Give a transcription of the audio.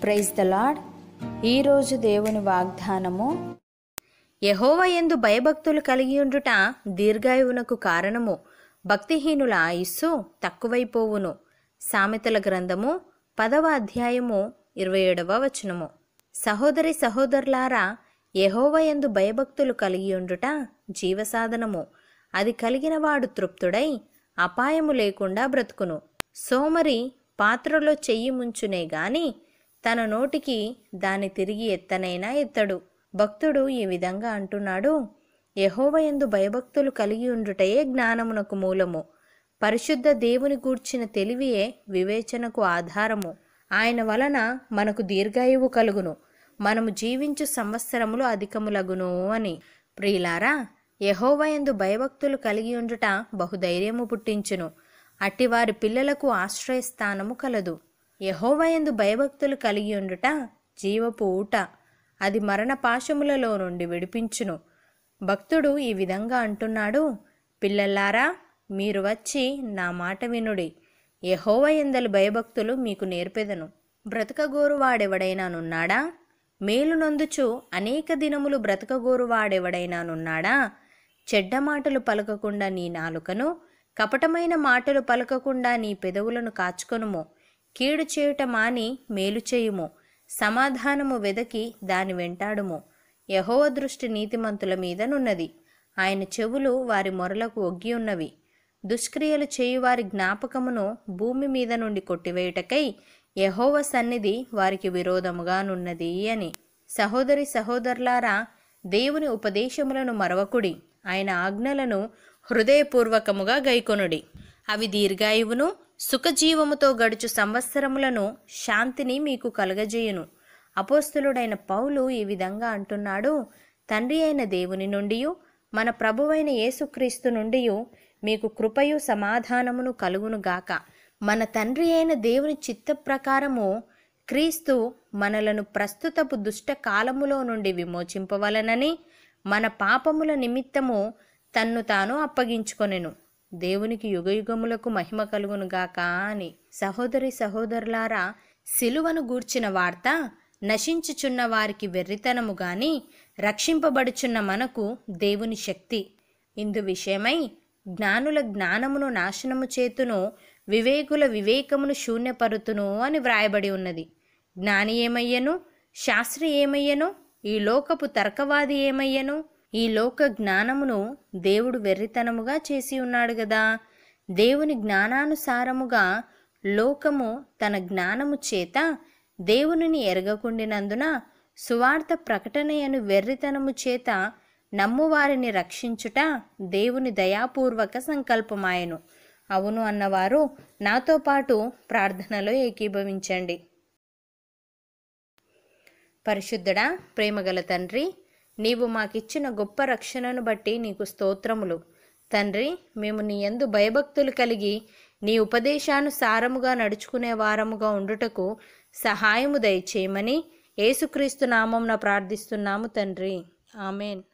praise the lord ఈరోజు దేవుని వాగ్దానము యహోవ యందు భయభక్తులు కలిగి ఉండుట దీర్ఘాయువునకు కారణము భక్తిహీనుల ఆయుస్సు తక్కువైపోవును సామెతల గ్రంథము పదవ అధ్యాయము ఇరవై ఏడవ వచనము సహోదరి సహోదరులారా యహోవ యందు భయభక్తులు కలిగి ఉండుట జీవసాధనము అది కలిగిన వాడు తృప్తుడై అపాయము లేకుండా బ్రతుకును సోమరి పాత్రలో చెయ్యి ముంచునే గాని తన నోటికి దాన్ని తిరిగి ఎత్తనైనా ఎత్తడు భక్తుడు ఈ విధంగా అంటున్నాడు యహోవయందు భయభక్తులు కలిగి ఉండుటయే జ్ఞానమునకు మూలము పరిశుద్ధ దేవుని గూర్చిన తెలివియే వివేచనకు ఆధారము ఆయన వలన మనకు దీర్ఘాయువు కలుగును మనము జీవించు సంవత్సరములు అధికములగును అని ప్రియులారా యహోవయందు భయభక్తులు కలిగి ఉండుట బహుధైర్యము పుట్టించును అట్టివారి పిల్లలకు ఆశ్రయస్థానము కలదు యహోవయందు భయభక్తులు కలిగి ఉండుట జీవపు ఊట అది మరణ పాశములలో నుండి విడిపించును భక్తుడు ఈ విధంగా అంటున్నాడు పిల్లల్లారా మీరు వచ్చి నా మాట వినుడి యహోవ ఎందలి భయభక్తులు మీకు నేర్పెదను బ్రతకగోరు వాడెవడైనానున్నాడా మేలు నొందుచు అనేక దినములు బ్రతకగోరు వాడెవడైనానున్నాడా చెడ్డ మాటలు పలకకుండా నీ నాలుకను కపటమైన మాటలు పలకకుండా నీ పెదవులను కాచుకొనుము కీడు చేయుట మాని మేలు చేయుము సమాధానము వెదకి దాని వెంటాడుము యహోవ దృష్టి నీతిమంతుల మీదనున్నది ఆయన చెవులు వారి మొరలకు ఒగ్గి ఉన్నవి దుష్క్రియలు చేయువారి జ్ఞాపకమును భూమి మీద నుండి కొట్టివేయుటకై యహోవ సన్నిధి వారికి విరోధముగానున్నది అని సహోదరి సహోదరులారా దేవుని ఉపదేశములను మరవకుడి ఆయన ఆజ్ఞలను హృదయపూర్వకముగా గైకొనుడి అవి దీర్ఘాయువును సుఖజీవముతో గడుచు సంవత్సరములను శాంతిని మీకు కలగజేయును అపోస్తులుడైన పౌలు ఈ విధంగా అంటున్నాడు తండ్రి అయిన దేవుని నుండి మన ప్రభువైన యేసుక్రీస్తు నుండి మీకు కృపయు సమాధానమును కలుగునుగాక మన తండ్రి అయిన దేవుని చిత్త ప్రకారము క్రీస్తు మనలను ప్రస్తుతపు దుష్ట కాలములో నుండి విమోచింపవలనని మన పాపముల నిమిత్తము తన్ను తాను అప్పగించుకొనెను దేవునికి యుగయుగములకు మహిమ కలుగునుగాక అని సహోదరి సహోదరులారా సిలువను గూర్చిన వార్త నశించుచున్న వారికి వెర్రితనము గాని రక్షింపబడుచున్న మనకు దేవుని శక్తి ఇందు విషయమై జ్ఞానుల జ్ఞానమును నాశనము చేతును వివేకుల వివేకమును శూన్యపరుతును అని వ్రాయబడి ఉన్నది జ్ఞాని ఏమయ్యను శాస్త్రి ఏమయ్యను ఈ లోకపు తర్కవాది ఏమయ్యను ఈ లోక జ్ఞానమును దేవుడు వెర్రితనముగా చేసి ఉన్నాడు గదా దేవుని జ్ఞానానుసారముగా లోకము తన జ్ఞానము చేత దేవునిని ఎరగకుండినందున సువార్త ప్రకటనయను వెర్రితనము చేత నమ్మువారిని రక్షించుట దేవుని దయాపూర్వక సంకల్పమాయను అవును అన్నవారు నాతో పాటు ప్రార్థనలో ఏకీభవించండి పరిశుద్ధుడా ప్రేమగల తండ్రి నీవు మాకిచ్చిన గొప్ప రక్షణను బట్టి నీకు స్తోత్రములు తండ్రి మేము నీ యందు భయభక్తులు కలిగి నీ ఉపదేశానుసారముగా నడుచుకునే వారముగా ఉండుటకు సహాయము దయచేయమని యేసుక్రీస్తు నామంన ప్రార్థిస్తున్నాము తండ్రి ఆమెన్